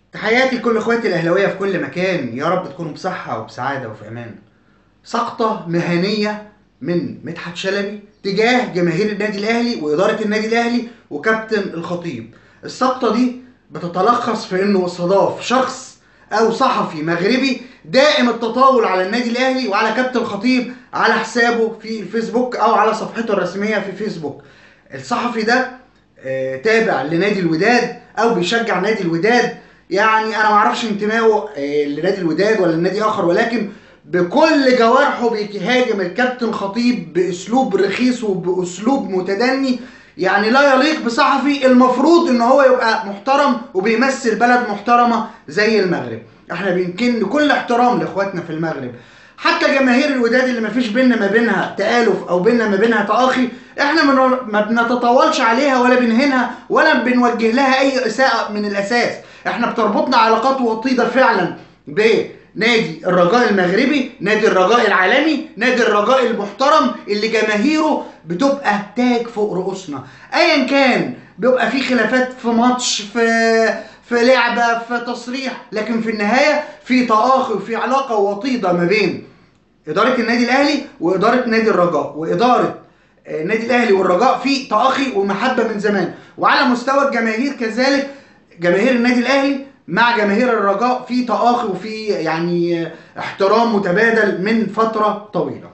تحياتي لكل اخواتي الاهلاويه في كل مكان يا رب تكونوا بصحه وبسعاده وفي امان سقطه مهنيه من مدحت شلبي تجاه جماهير النادي الاهلي واداره النادي الاهلي وكابتن الخطيب السقطه دي بتتلخص في انه استضاف شخص او صحفي مغربي دائم التطاول على النادي الاهلي وعلى كابتن الخطيب على حسابه في الفيسبوك او على صفحته الرسميه في فيسبوك الصحفي ده آه، تابع لنادي الوداد او بيشجع نادي الوداد يعني انا ما اعرفش انتمائه آه، لنادي الوداد ولا لنادي اخر ولكن بكل جوارحه بيهاجم الكابتن خطيب باسلوب رخيص وباسلوب متدني يعني لا يليق بصحفي المفروض ان هو يبقى محترم وبيمثل بلد محترمه زي المغرب احنا بيمكن كل احترام لاخواتنا في المغرب حتى جماهير الوداد اللي ما فيش بينا ما بينها تآلف او بينا ما بينها تآخي احنا من- ما بنتطاولش عليها ولا بنهينها ولا بنوجه لها اي اساءة من الاساس احنا بتربطنا علاقات وطيدة فعلا بنادي الرجاء المغربي نادي الرجاء العالمي نادي الرجاء المحترم اللي جماهيره بتبقى تاج فوق رؤوسنا ايا كان بيبقى في خلافات في ماتش في في لعبة في تصريح لكن في النهاية في تآخي وفي علاقة وطيدة ما بين إدارة النادي الأهلي وإدارة نادي الرجاء وإدارة آه، النادي الأهلي والرجاء في تآخي ومحبة من زمان وعلى مستوى الجماهير كذلك جماهير النادي الأهلي مع جماهير الرجاء في تآخي وفي يعني آه، احترام متبادل من فترة طويلة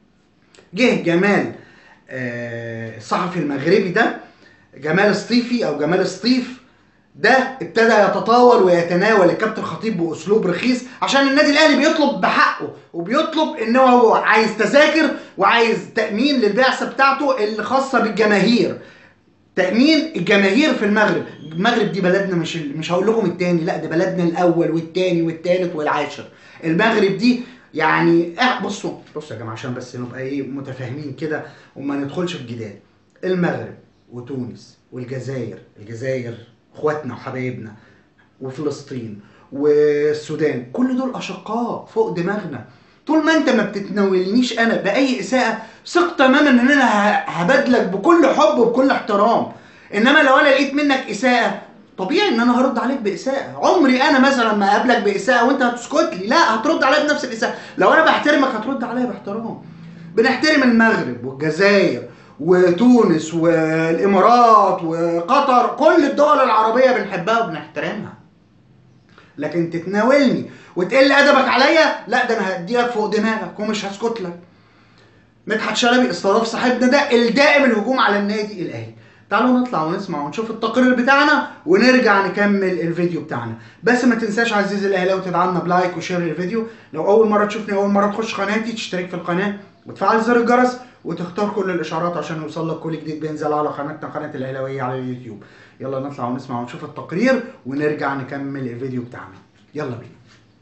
جه جمال آه، الصحفي المغربي ده جمال سطيفي او جمال سطيف ده ابتدى يتطاول ويتناول الكابتن خطيب باسلوب رخيص عشان النادي الاهلي بيطلب بحقه وبيطلب ان هو عايز تذاكر وعايز تامين للبعثه بتاعته اللي خاصه بالجماهير تامين الجماهير في المغرب المغرب دي بلدنا مش مش هقول لكم التاني لا ده بلدنا الاول والتاني والتالت والعاشر المغرب دي يعني اه بصوا بصوا يا جماعه عشان بس نبقى ايه متفاهمين كده وما ندخلش في جدال المغرب وتونس والجزائر الجزائر اخواتنا وحبايبنا وفلسطين والسودان كل دول اشقاء فوق دماغنا طول ما انت ما بتتناولنيش انا باي اساءه ثق تماما ان انا ه- هبادلك بكل حب وبكل احترام انما لو انا لقيت منك اساءه طبيعي ان انا هرد عليك باساءه عمري انا مثلا ما اقابلك باساءه وانت هتسكت لي لا هترد عليا بنفس الاساءه لو انا بحترمك هترد عليا باحترام بنحترم المغرب والجزائر وتونس والامارات وقطر كل الدول العربيه بنحبها وبنحترمها لكن تتناولني وتقل ادبك عليا لا ده انا هديلك فوق دماغك ومش هسكت لك مدحت شلبي استضاف صاحبنا ده الدائم الهجوم على النادي الاهلي تعالوا نطلع ونسمع ونشوف التقرير بتاعنا ونرجع نكمل الفيديو بتاعنا بس ما تنساش عزيزي الاهلاوي تدعمنا بلايك وشير الفيديو لو اول مره تشوفني اول مره تخش قناتي تشترك في القناه وتفعل زر الجرس وتختار كل الاشعارات عشان يوصل لك كل جديد بينزل على قناتنا قناه الاهلاويه على اليوتيوب يلا نطلع ونسمع ونشوف التقرير ونرجع نكمل الفيديو بتاعنا يلا بينا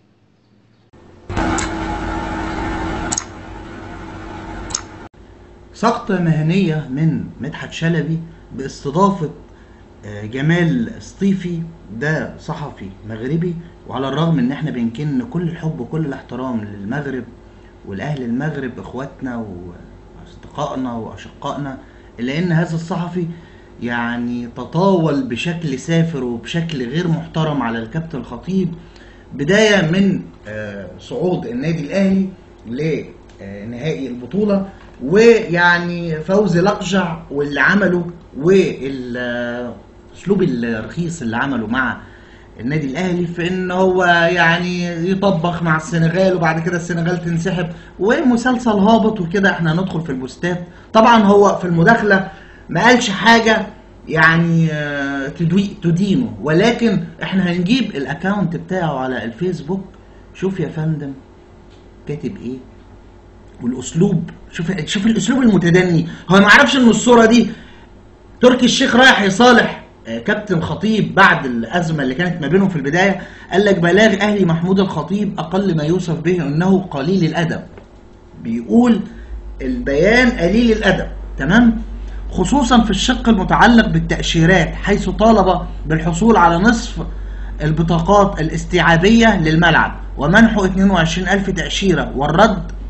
سقطة مهنية من مدحت شلبي باستضافة آه، جمال سطيفي ده صحفي مغربي وعلى الرغم ان احنا بنكن كل الحب وكل الاحترام للمغرب والاهل المغرب اخواتنا واصدقائنا واشقائنا الا ان هذا الصحفي يعني تطاول بشكل سافر وبشكل غير محترم على الكابتن الخطيب بداية من آه، صعود النادي الاهلي لنهائي البطولة ويعني فوزي لقجع واللي عمله والاسلوب الرخيص اللي عمله مع النادي الاهلي في ان هو يعني يطبخ مع السنغال وبعد كده السنغال تنسحب ومسلسل هابط وكده احنا هندخل في البوستات طبعا هو في المداخله ما قالش حاجه يعني آه، تدوي تدينه ولكن احنا هنجيب الاكونت بتاعه على الفيسبوك شوف يا فندم كاتب ايه والاسلوب شوف شوف الاسلوب المتدني هو ما يعرفش ان الصوره دي تركي الشيخ رايح يصالح آه، كابتن خطيب بعد الازمه اللي كانت ما بينهم في البدايه قال لك بلاغ اهلي محمود الخطيب اقل ما يوصف به انه قليل الادب بيقول البيان قليل الادب تمام خصوصا في الشق المتعلق بالتاشيرات حيث طالب بالحصول على نصف البطاقات الاستيعابيه للملعب ومنحه 22000 تاشيره والرد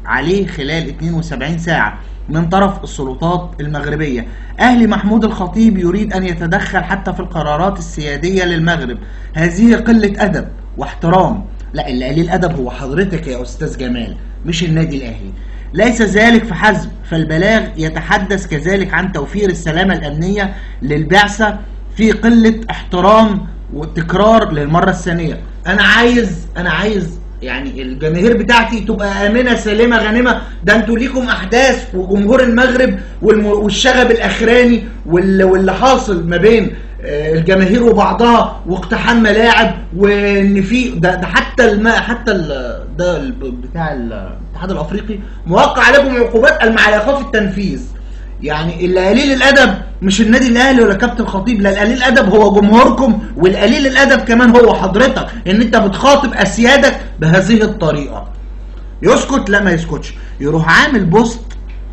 عليه خلال 72 ساعة من طرف السلطات المغربية أهلي محمود الخطيب يريد أن يتدخل حتى في القرارات السيادية للمغرب هذه قلة أدب واحترام لا اللي قليل أدب هو حضرتك يا أستاذ جمال مش النادي الأهلي ليس ذلك فحسب فالبلاغ يتحدث كذلك عن توفير السلامة الأمنية للبعثة في قلة احترام وتكرار للمرة الثانية أنا عايز أنا عايز يعني الجماهير بتاعتي تبقى آمنة سالمة غانمة ده انتوا ليكم أحداث وجمهور المغرب والم- والشغب الأخراني وال- واللي حاصل ما بين آه، الجماهير وبعضها واقتحام ملاعب وان في ده, ده حتى الم حتى ال ده ال بتاع الاتحاد الافريقي موقع عليكم عقوبات قال مع ايقاف التنفيذ يعني اللي قليل الادب مش النادي الاهلي ولا كابتن الخطيب لا القليل الادب هو جمهوركم والقليل الادب كمان هو حضرتك ان انت بتخاطب اسيادك بهذه الطريقه يسكت لا ما يسكتش يروح عامل بوست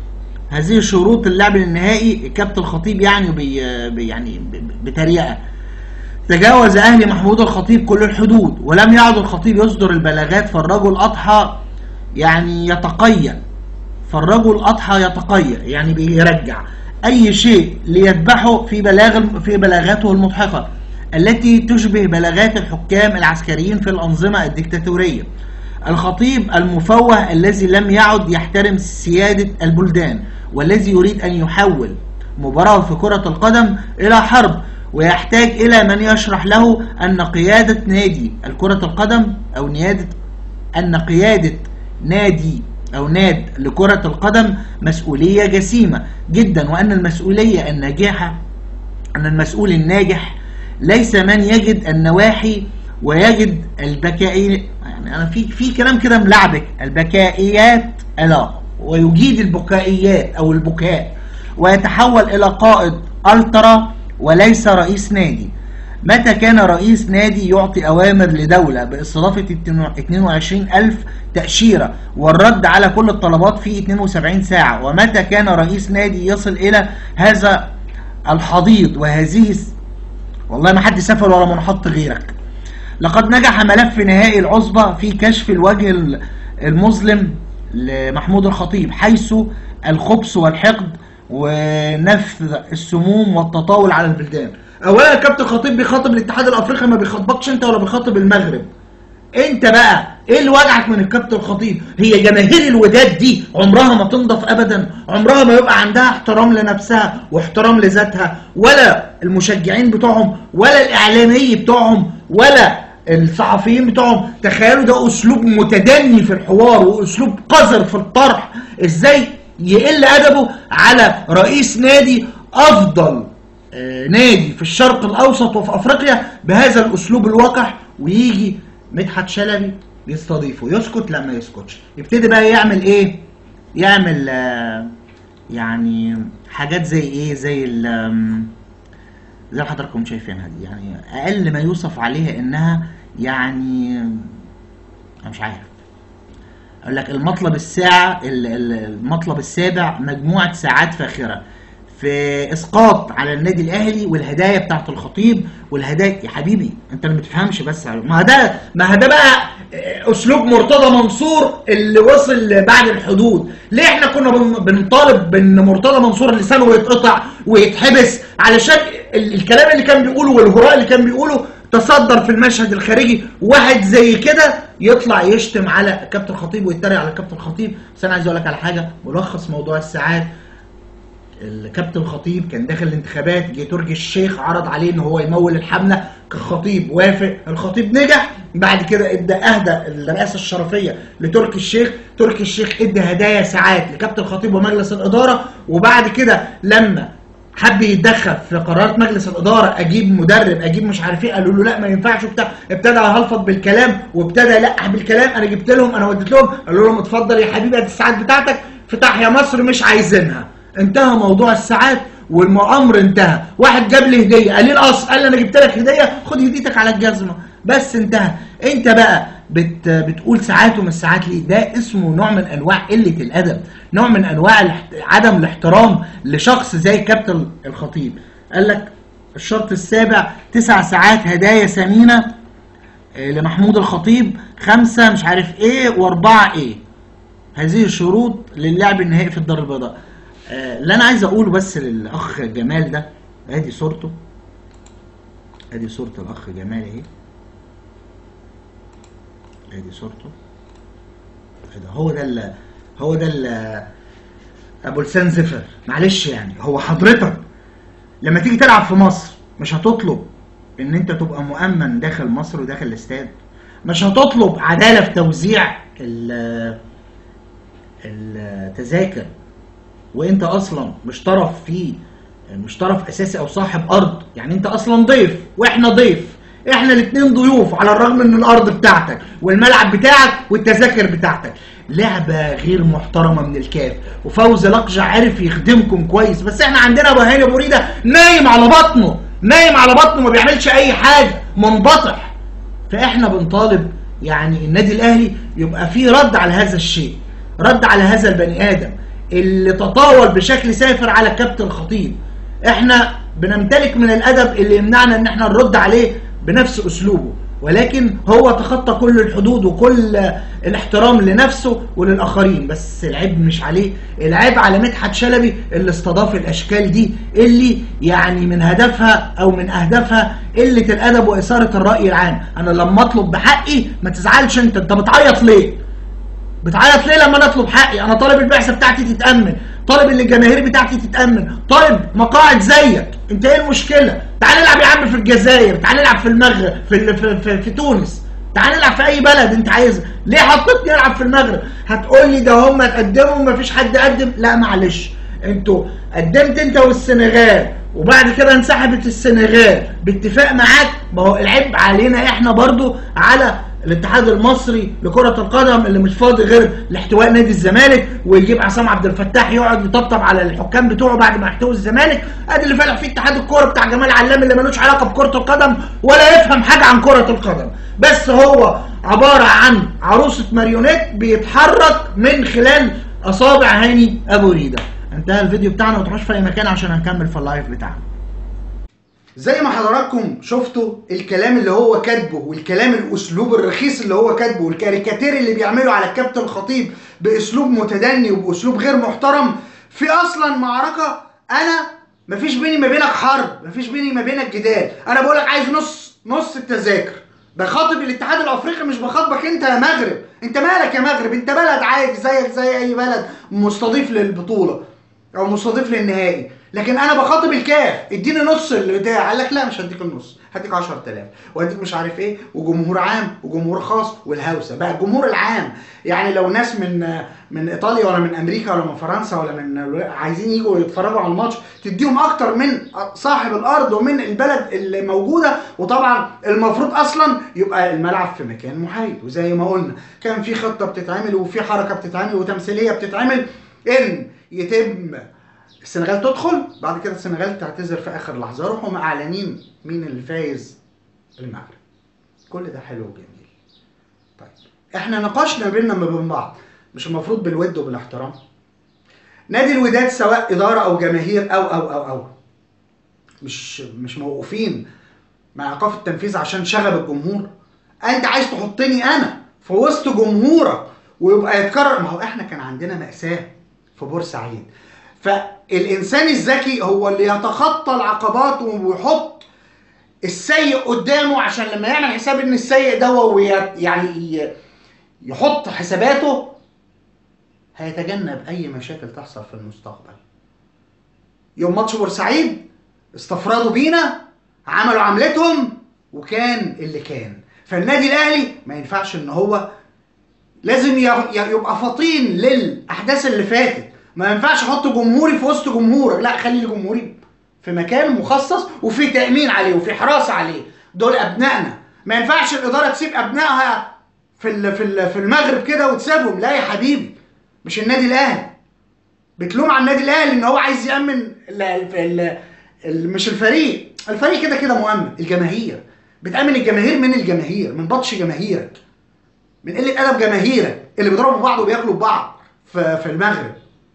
هذه شروط اللعب النهائي كابتن الخطيب يعني بي بي- يعني ب- بتريقه تجاوز اهلي محمود الخطيب كل الحدود ولم يعد الخطيب يصدر البلاغات فالرجل اضحى يعني يتقيأ فالرجل اضحى يتقيأ يعني بيرجع اي شيء ليذبحه في بلاغ في بلاغاته المضحكه التي تشبه بلاغات الحكام العسكريين في الانظمه الديكتاتوريه الخطيب المفوه الذي لم يعد يحترم سياده البلدان والذي يريد ان يحول مباراه في كره القدم الى حرب ويحتاج الى من يشرح له ان قياده نادي الكره القدم او نياده أن قيادة نادي أو ناد لكرة القدم مسؤولية جسيمة جدا وأن المسؤولية الناجحة أن المسؤول الناجح ليس من يجد النواحي ويجد البكائي يعني أنا في في كلام كده ملعبك البكائيات ألا ويجيد البكائيات أو البكاء ويتحول إلى قائد ألترا وليس رئيس نادي متى كان رئيس نادي يعطي أوامر لدولة باستضافة 22 ألف تأشيرة والرد على كل الطلبات في 72 ساعة ومتى كان رئيس نادي يصل إلى هذا الحضيض وهذه الس- والله ما حد سافر ولا منحط غيرك لقد نجح ملف نهائي العصبة في كشف الوجه ال- المظلم لمحمود الخطيب حيث الخبث والحقد ونفذ السموم والتطاول على البلدان اولا كابتن خطيب بيخاطب الاتحاد الافريقي ما بيخاطبكش انت ولا بيخاطب المغرب انت بقى ايه اللي وجعك من الكابتن الخطيب هي جماهير الوداد دي عمرها ما تنضف ابدا عمرها ما يبقى عندها احترام لنفسها واحترام لذاتها ولا المشجعين بتوعهم ولا الاعلامي بتوعهم ولا الصحفيين بتوعهم تخيلوا ده اسلوب متدني في الحوار واسلوب قذر في الطرح ازاي يقل ادبه على رئيس نادي افضل آه، نادي في الشرق الاوسط وفي افريقيا بهذا الاسلوب الوقح ويجي مدحت شلبي يستضيفه يسكت لا ما يسكتش يبتدي بقى يعمل ايه يعمل آه، يعني حاجات زي ايه زي ال آم، زي اللي حضراتكم شايفينها دي يعني اقل ما يوصف عليها انها يعني انا مش عارف اقول لك المطلب الساعه ال- ال- المطلب السابع مجموعه ساعات فاخره في اسقاط على النادي الاهلي والهدايا بتاعت الخطيب والهدايا يا حبيبي انت اللي ما بتفهمش بس ما ده ما ده بقى اسلوب مرتضى منصور اللي وصل بعد الحدود ليه احنا كنا بن- بنطالب بان مرتضى منصور لسانه يتقطع ويتحبس علشان ال- الكلام اللي كان بيقوله والهراء اللي كان بيقوله تصدر في المشهد الخارجي واحد زي كده يطلع يشتم على كابتن خطيب ويتريق على كابتن خطيب بس انا عايز اقول لك على حاجه ملخص موضوع الساعات الكابتن خطيب كان داخل الانتخابات جه تركي الشيخ عرض عليه ان هو يمول الحمله كخطيب وافق الخطيب نجح بعد كده ادى اهدى الرئاسه الشرفيه لتركي الشيخ تركي الشيخ ادى هدايا ساعات لكابتن الخطيب ومجلس الاداره وبعد كده لما حب يتدخل في قرارات مجلس الاداره اجيب مدرب اجيب مش عارف ايه قالوا له لا ما ينفعش وبتاع ابتدى يهلفط بالكلام وابتدى يلقح بالكلام انا جبت لهم انا وديت لهم قالوا لهم اتفضل يا حبيبي ادي الساعات بتاعتك في تحيا مصر مش عايزينها انتهى موضوع الساعات والامر انتهى واحد جاب لي هديه قال لي الاصل قال لي انا جبت لك هديه خد هديتك على الجزمه بس انتهى انت بقى بت بتقول ساعات ومش ساعات ليه ده اسمه نوع من انواع قله الادب نوع من انواع الاحت- عدم الاحترام لشخص زي كابتن الخطيب قال لك الشرط السابع تسع ساعات هدايا ثمينه آه، لمحمود الخطيب خمسه مش عارف ايه واربعه ايه هذه الشروط للعب النهائي في الدار البيضاء آه، اللي انا عايز اقوله بس للاخ جمال ده ادي صورته ادي صورة الاخ جمال اهي ادي صورته كده هو ده ال هو ده ال ابو لسان زفر معلش يعني هو حضرتك لما تيجي تلعب في مصر مش هتطلب ان انت تبقى مؤمن داخل مصر وداخل الاستاد مش هتطلب عداله في توزيع ال- التذاكر وانت اصلا مش طرف فيه مش طرف اساسي او صاحب ارض يعني انت اصلا ضيف واحنا ضيف احنا الاتنين ضيوف على الرغم ان الارض بتاعتك والملعب بتاعك والتذاكر بتاعتك لعبة غير محترمة من الكاف وفوز لقجع عرف يخدمكم كويس بس احنا عندنا ابو هاني ابو ريده نايم على بطنه نايم على بطنه ما بيعملش اي حاجة منبطح فاحنا بنطالب يعني النادي الاهلي يبقى فيه رد على هذا الشيء رد على هذا البني ادم اللي تطاول بشكل سافر على كابتن الخطيب احنا بنمتلك من الادب اللي يمنعنا ان احنا نرد عليه بنفس اسلوبه ولكن هو تخطى كل الحدود وكل الاحترام لنفسه وللاخرين بس العيب مش عليه العيب على مدحت شلبي اللي استضاف الاشكال دي اللي يعني من هدفها او من اهدافها قله الادب واثاره الراي العام انا لما اطلب بحقي ما تزعلش انت انت بتعيط ليه بتعيط ليه لما انا اطلب حقي انا طالب البعثه بتاعتي تتامن طالب ان الجماهير بتاعتي تتامن طالب مقاعد زيك انت ايه المشكله تعال نلعب يا عم في الجزائر تعال نلعب في المغرب في ال- في, في, في تونس تعال نلعب في اي بلد انت عايزها ليه حطيتني العب في المغرب هتقول لي ده هم اتقدموا مفيش حد قدم لا معلش انتوا قدمت انت والسنغال وبعد كده انسحبت السنغال باتفاق معاك ما هو العيب علينا احنا برضو على الاتحاد المصري لكرة القدم اللي مش فاضي غير لاحتواء نادي الزمالك ويجيب عصام عبد الفتاح يقعد يطبطب على الحكام بتوعه بعد ما يحتوي الزمالك ادي اللي فالح فيه اتحاد الكوره بتاع جمال علام اللي ملوش علاقه بكرة القدم ولا يفهم حاجه عن كرة القدم بس هو عبارة عن عروسة ماريونيت بيتحرك من خلال اصابع هاني ابو ريده انتهى الفيديو بتاعنا وتروحوش في اي مكان عشان هنكمل في اللايف بتاعنا زي ما حضراتكم شفتوا الكلام اللي هو كاتبه والكلام الاسلوب الرخيص اللي هو كاتبه والكاريكاتير اللي بيعمله على الكابتن الخطيب باسلوب متدني وباسلوب غير محترم في اصلا معركه انا مفيش بيني ما بينك حرب مفيش بيني ما بينك جدال انا بقولك عايز نص نص التذاكر بخاطب الاتحاد الافريقي مش بخاطبك انت يا مغرب انت مالك يا مغرب انت بلد عادي زيك زي اي بلد مستضيف للبطوله او مستضيف للنهائي لكن انا بخاطب الكاف اديني نص البتاع قال لك لا مش هديك النص هديك 10000 وهديك مش عارف ايه وجمهور عام وجمهور خاص والهوسه بقى الجمهور العام يعني لو ناس من من ايطاليا ولا من امريكا ولا من فرنسا ولا من عايزين يجوا يتفرجوا على الماتش تديهم اكتر من صاحب الارض ومن البلد اللي موجوده وطبعا المفروض اصلا يبقى الملعب في مكان محايد وزي ما قلنا كان في خطه بتتعمل وفي حركه بتتعمل وتمثيليه بتتعمل ان يتم السنغال تدخل بعد كده السنغال تعتذر في اخر لحظه يروحوا معلنين مين اللي فايز المغرب كل ده حلو وجميل طيب احنا ناقشنا بيننا ما بين بعض مش المفروض بالود وبالاحترام نادي الوداد سواء اداره او جماهير او او او او مش مش موقوفين مع ايقاف التنفيذ عشان شغب الجمهور انت عايز تحطني انا في وسط جمهورك ويبقى يتكرر ما هو احنا كان عندنا مأساة في بورسعيد فالانسان الذكي هو اللي يتخطى العقبات ويحط السيء قدامه عشان لما يعمل حساب ان السيء ده يعني يحط حساباته هيتجنب اي مشاكل تحصل في المستقبل يوم ماتش بورسعيد استفردوا بينا عملوا عملتهم وكان اللي كان فالنادي الاهلي ما ينفعش ان هو لازم يبقى فطين للاحداث اللي فاتت ما ينفعش احط جمهوري في وسط جمهورك لا خلي جمهوري في مكان مخصص وفي تامين عليه وفي حراسه عليه دول ابنائنا ما ينفعش الاداره تسيب ابنائها في في في المغرب كده وتسيبهم لا يا حبيبي مش النادي الاهلي بتلوم على النادي الاهلي ان هو عايز يامن ال ال ال مش الفريق الفريق كده كده مؤمن الجماهير بتامن الجماهير من الجماهير من بطش جماهيرك من قله ادب جماهيرك اللي بيضربوا بعض وبياكلوا ببعض في, في المغرب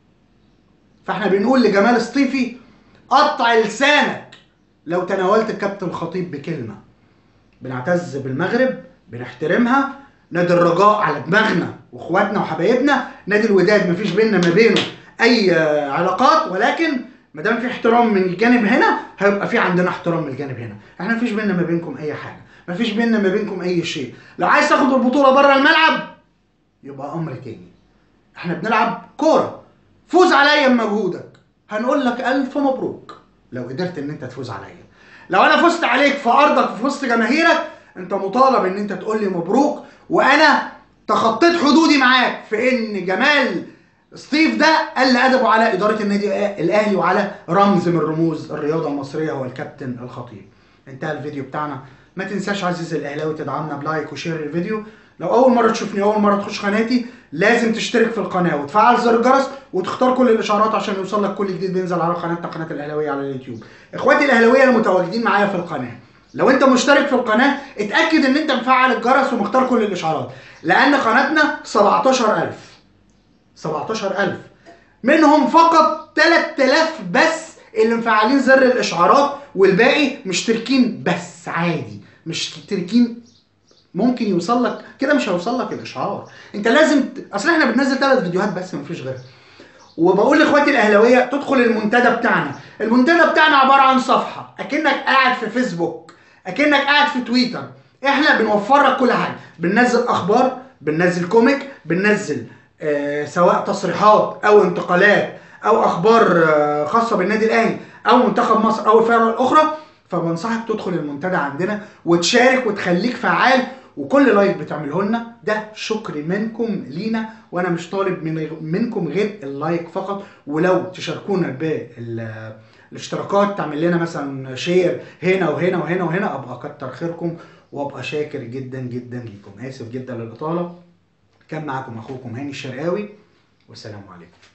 فاحنا بنقول لجمال سطيفي قطع لسانك لو تناولت الكابتن الخطيب بكلمه بنعتز بالمغرب بنحترمها نادي الرجاء على دماغنا واخواتنا وحبايبنا نادي الوداد مفيش بيننا ما بينه اي آه، علاقات ولكن ما دام في احترام من الجانب هنا هيبقى في عندنا احترام من الجانب هنا احنا مفيش بيننا ما بينكم اي حاجه مفيش بيننا ما بينكم اي شيء لو عايز تاخد البطوله بره الملعب يبقى امر تاني احنا بنلعب كوره فوز عليا بمجهودك هنقول لك الف مبروك لو قدرت ان انت تفوز عليا لو انا فزت عليك في ارضك في وسط جماهيرك انت مطالب ان انت تقول لي مبروك وانا تخطيت حدودي معاك في ان جمال ستيف ده قل ادبه على اداره النادي الاهلي وعلى رمز من رموز الرياضه المصريه هو الكابتن الخطيب انتهى الفيديو بتاعنا ما تنساش عزيزي الاهلاوي تدعمنا بلايك وشير الفيديو لو اول مره تشوفني اول مره تخش قناتي لازم تشترك في القناه وتفعل زر الجرس وتختار كل الاشعارات عشان يوصل لك كل جديد بينزل على قناتنا قناه الاهلاويه على اليوتيوب اخواتي الاهلاويه المتواجدين معايا في القناه لو انت مشترك في القناه اتاكد ان انت مفعل الجرس ومختار كل الاشعارات لان قناتنا 17000 17000 منهم فقط 3000 بس اللي مفعلين زر الاشعارات والباقي مشتركين بس عادي مشتركين ممكن يوصل لك كده مش هيوصل لك الاشعار انت لازم ت... اصل احنا بننزل ثلاث فيديوهات بس مفيش غيرها وبقول لاخواتي الاهلاويه تدخل المنتدى بتاعنا المنتدى بتاعنا عباره عن صفحه اكنك قاعد في فيسبوك اكنك قاعد في تويتر احنا بنوفر لك كل حاجه بننزل اخبار بننزل كوميك بننزل آه سواء تصريحات او انتقالات او اخبار آه خاصه بالنادي الاهلي او منتخب مصر او الفرق الاخرى فبنصحك تدخل المنتدى عندنا وتشارك وتخليك فعال وكل لايك بتعمله لنا ده شكر منكم لينا وانا مش طالب من منكم غير اللايك فقط ولو تشاركونا بالاشتراكات تعمل لنا مثلا شير هنا وهنا وهنا وهنا ابقى كتر خيركم وابقى شاكر جدا جدا ليكم اسف جدا للاطاله كان معاكم اخوكم هاني الشرقاوي والسلام عليكم